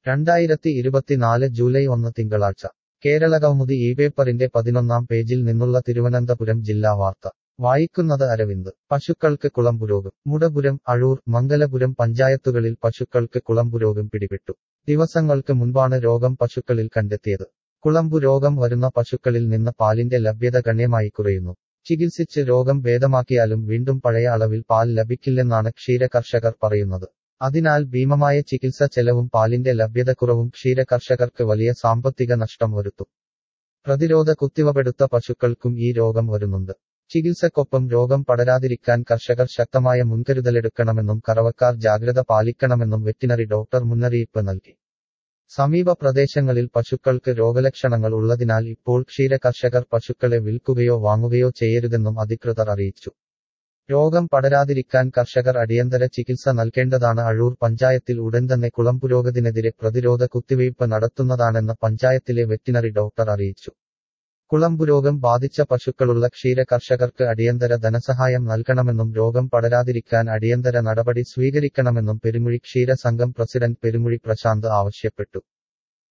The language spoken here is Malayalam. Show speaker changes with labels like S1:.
S1: രണ്ടായിരത്തി ഇരുപത്തിനാല് ജൂലൈ ഒന്ന് തിങ്കളാഴ്ച കേരളകൗമുദി ഈ പേപ്പറിന്റെ പതിനൊന്നാം പേജിൽ നിന്നുള്ള തിരുവനന്തപുരം ജില്ലാ വാർത്ത വായിക്കുന്നത് അരവിന്ദ് പശുക്കൾക്ക് കുളമ്പുരോഗം മുടപുരം അഴൂർ മംഗലപുരം പഞ്ചായത്തുകളിൽ പശുക്കൾക്ക് കുളമ്പുരോഗം പിടിപെട്ടു ദിവസങ്ങൾക്ക് മുൻപാണ് രോഗം പശുക്കളിൽ കണ്ടെത്തിയത് കുളമ്പു രോഗം വരുന്ന പശുക്കളിൽ നിന്ന് പാലിന്റെ ലഭ്യത ഗണ്യമായി കുറയുന്നു ചികിത്സിച്ച് രോഗം ഭേദമാക്കിയാലും വീണ്ടും പഴയ അളവിൽ പാൽ ലഭിക്കില്ലെന്നാണ് ക്ഷീരകർഷകർ പറയുന്നത് അതിനാൽ ഭീമമായ ചികിത്സ ചെലവും പാലിന്റെ ലഭ്യതക്കുറവും ക്ഷീരകർഷകർക്ക് വലിയ സാമ്പത്തിക നഷ്ടം വരുത്തും പ്രതിരോധ കുത്തിവപ്പെടുത്ത പശുക്കൾക്കും ഈ രോഗം വരുന്നുണ്ട് ചികിത്സക്കൊപ്പം രോഗം പടരാതിരിക്കാൻ കർഷകർ ശക്തമായ മുൻകരുതലെടുക്കണമെന്നും കറവക്കാർ ജാഗ്രത പാലിക്കണമെന്നും വെറ്റിനറി ഡോക്ടർ മുന്നറിയിപ്പ് നൽകി സമീപ പ്രദേശങ്ങളിൽ പശുക്കൾക്ക് രോഗലക്ഷണങ്ങൾ ഉള്ളതിനാൽ ഇപ്പോൾ ക്ഷീരകർഷകർ പശുക്കളെ വിൽക്കുകയോ വാങ്ങുകയോ ചെയ്യരുതെന്നും അധികൃതർ അറിയിച്ചു രോഗം പടരാതിരിക്കാൻ കർഷകർ അടിയന്തര ചികിത്സ നൽകേണ്ടതാണ് അഴൂർ പഞ്ചായത്തിൽ ഉടൻ തന്നെ കുളമ്പുരോഗത്തിനെതിരെ പ്രതിരോധ കുത്തിവയ്പ് നടത്തുന്നതാണെന്ന് പഞ്ചായത്തിലെ വെറ്റിനറി ഡോക്ടർ അറിയിച്ചു കുളമ്പുരോഗം ബാധിച്ച പശുക്കളുള്ള ക്ഷീര കർഷകർക്ക് അടിയന്തര ധനസഹായം നൽകണമെന്നും രോഗം പടരാതിരിക്കാൻ അടിയന്തര നടപടി സ്വീകരിക്കണമെന്നും പെരുമുഴി ക്ഷീര സംഘം പ്രസിഡന്റ് പെരുമുഴി പ്രശാന്ത് ആവശ്യപ്പെട്ടു